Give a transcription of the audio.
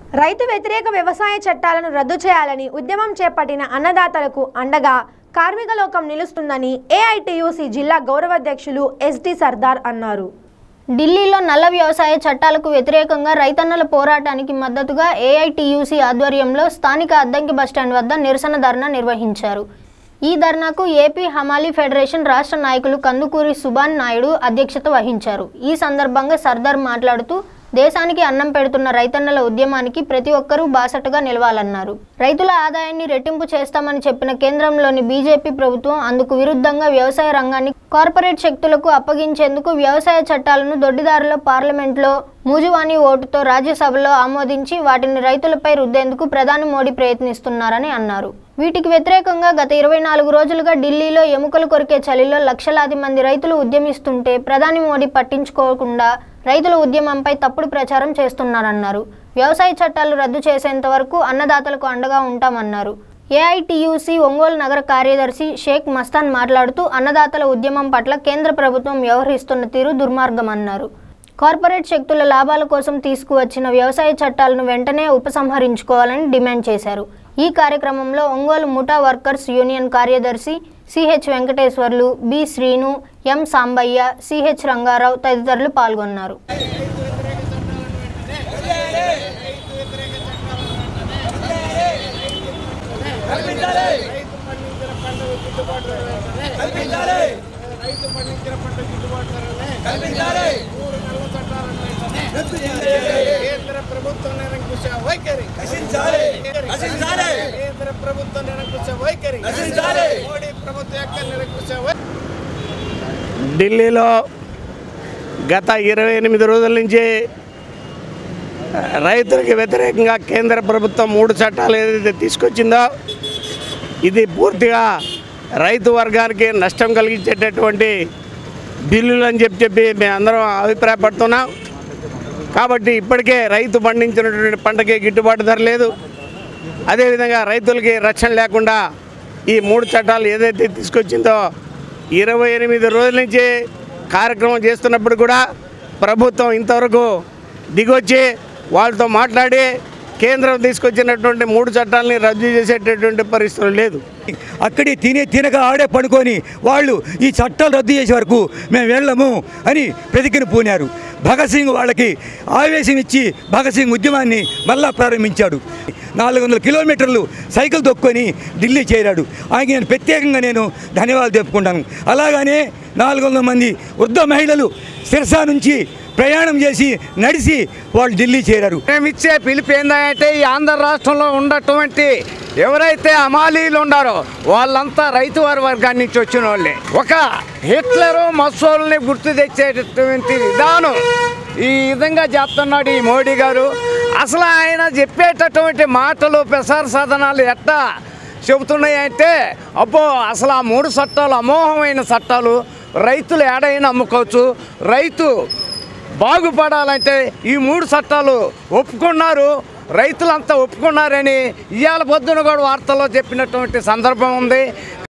రైతు వ్యతిరేక వ్యవసాయ చట్టాలను రద్దు చేయాలని ఉద్యమం చేపట్టిన అన్నదాతలకు అండగా కార్మిక లోకం నిలుస్తుందని ఏఐటియుసి జిల్లా గౌరవాధ్యక్షులు ఎస్డి సర్దార్ అన్నారు ఢిల్లీలో నల్ల వ్యవసాయ చట్టాలకు వ్యతిరేకంగా రైతన్నల పోరాటానికి మద్దతుగా ఏఐటియుసి ఆధ్వర్యంలో స్థానిక అద్దంకి బస్టాండ్ వద్ద నిరసన ధర్నా నిర్వహించారు ఈ ధర్నాకు ఏపీ హమాలీ ఫెడరేషన్ రాష్ట్ర నాయకులు కందుకూరి సుభాన్ నాయుడు అధ్యక్షత వహించారు ఈ సందర్భంగా సర్దార్ మాట్లాడుతూ దేశానికి అన్నం పెడుతున్న రైతన్నల ఉద్యమానికి ప్రతి ఒక్కరూ బాసటగా నిలవాలన్నారు రైతుల ఆదాయాన్ని రెట్టింపు చేస్తామని చెప్పిన కేంద్రంలోని బీజేపీ ప్రభుత్వం అందుకు విరుద్ధంగా వ్యవసాయ రంగాన్ని కార్పొరేట్ శక్తులకు అప్పగించేందుకు వ్యవసాయ చట్టాలను దొడ్డిదారులో పార్లమెంట్లో మూజువాణి ఓటుతో రాజ్యసభలో ఆమోదించి వాటిని రైతులపై రుద్దేందుకు ప్రధాని మోడీ ప్రయత్నిస్తున్నారని అన్నారు వీటికి వ్యతిరేకంగా గత ఇరవై నాలుగు రోజులుగా ఢిల్లీలో ఎముకలు కొరికే చలిలో లక్షలాది మంది రైతులు ఉద్యమిస్తుంటే ప్రధాని మోడీ పట్టించుకోకుండా రైతుల ఉద్యమంపై తప్పుడు ప్రచారం చేస్తున్నారన్నారు వ్యవసాయ చట్టాలు రద్దు చేసేంత వరకు అన్నదాతలకు అండగా ఉంటామన్నారు ఏఐటియుసి ఒంగోలు నగర కార్యదర్శి షేక్ మస్తాన్ మాట్లాడుతూ అన్నదాతల ఉద్యమం పట్ల కేంద్ర ప్రభుత్వం వ్యవహరిస్తున్న తీరు దుర్మార్గమన్నారు కార్పొరేట్ శక్తుల లాభాల కోసం తీసుకువచ్చిన వ్యవసాయ చట్టాలను వెంటనే ఉపసంహరించుకోవాలని డిమాండ్ చేశారు ఈ కార్యక్రమంలో ఒంగోలు ముఠా వర్కర్స్ యూనియన్ కార్యదర్శి CH Venkateswarlu B Srinu M Sambaiah CH Rangarao తదితరులు పాల్గొన్నారు రైతు పండించిన పంట గిట్టుబాటు ధరలే మూడు నెలల చట్టాలను కేంద్ర ప్రభుత్వం నిరంకుశ వైఖరి కేంద్ర ప్రభుత్వం నిరంకుశ వైఖరి మోడీ ప్రభుత్వం యొక్క నిరంకుశ వైఖరి ఢిల్లీలో గత ఇరవై ఎనిమిది రోజుల నుంచి రైతులకు వ్యతిరేకంగా కేంద్ర ప్రభుత్వం మూడు చట్టాలు ఏదైతే తీసుకొచ్చిందో ఇది పూర్తిగా రైతు వర్గానికి నష్టం కలిగించేటటువంటి బిల్లులు అని చెప్పి చెప్పి మేమందరం అభిప్రాయపడుతున్నాం కాబట్టి ఇప్పటికే రైతు పండించినటువంటి పంటకి గిట్టుబాటు ధర లేదు అదేవిధంగా రైతులకి రక్షణ లేకుండా ఈ మూడు చట్టాలు ఏదైతే తీసుకొచ్చిందో ఇరవై ఎనిమిది రోజుల నుంచి కార్యక్రమం చేస్తున్నప్పుడు కూడా ప్రభుత్వం ఇంతవరకు దిగొచ్చి వాళ్ళతో మాట్లాడి కేంద్రం తీసుకొచ్చినటువంటి మూడు చట్టాలని రద్దు చేసేటటువంటి పరిస్థితులు లేదు అక్కడి తినే తినక ఆడే పడుకొని వాళ్ళు ఈ చట్టాలు రద్దు చేసే వరకు మేము వెళ్ళము అని ప్రతిజ్ఞ పూనారు భగత్ సింగ్ వాళ్ళకి ఆవేశం ఇచ్చి భగత్ సింగ్ ఉద్యమాన్ని మళ్ళా ప్రారంభించాడు నాలుగు వందల కిలోమీటర్లు సైకిల్ తొక్కొని ఢిల్లీ చేరాడు ఆయనకి నేను ప్రత్యేకంగా నేను ధన్యవాదాలు చెప్పుకుంటాను అలాగనే నాలుగు వందల మంది వృద్ధ మహిళలు సిరసా నుంచి ప్రయాణం చేసి నడిచి వాళ్ళు ఢిల్లీ చేరారు మేము ఇచ్చే పిలుపు ఏంటంటే ఈ ఆంధ్ర రాష్ట్రంలో ఉన్నటువంటి ఎవరైతే అమాలీలు ఉన్నారో వాళ్ళంతా రైతు వారి వర్గాన్ని నుంచి వచ్చిన వాళ్ళే ఒక హిట్లరు మసోల్ని గుర్తు తెచ్చేటటువంటి విధానం ఈ విధంగా చేస్తున్నాడు ఈ మోడీ గారు అసలు ఆయన చెప్పేటటువంటి మాటలు ప్రసార సాధనాలు ఎట్టా చెబుతున్నాయి అంటే అబ్బో అసలు ఆ మూడు చట్టాలు అమోఘమైన చట్టాలు రైతులు ఏడైనా అమ్ముకోవచ్చు రైతు బాగుపడాలంటే ఈ మూడు చట్టాలు ఒప్పుకున్నారు రైతులంతా ఒప్పుకున్నారని ఇవాళ పొద్దున కూడా వార్తల్లో చెప్పినటువంటి సందర్భం ఉంది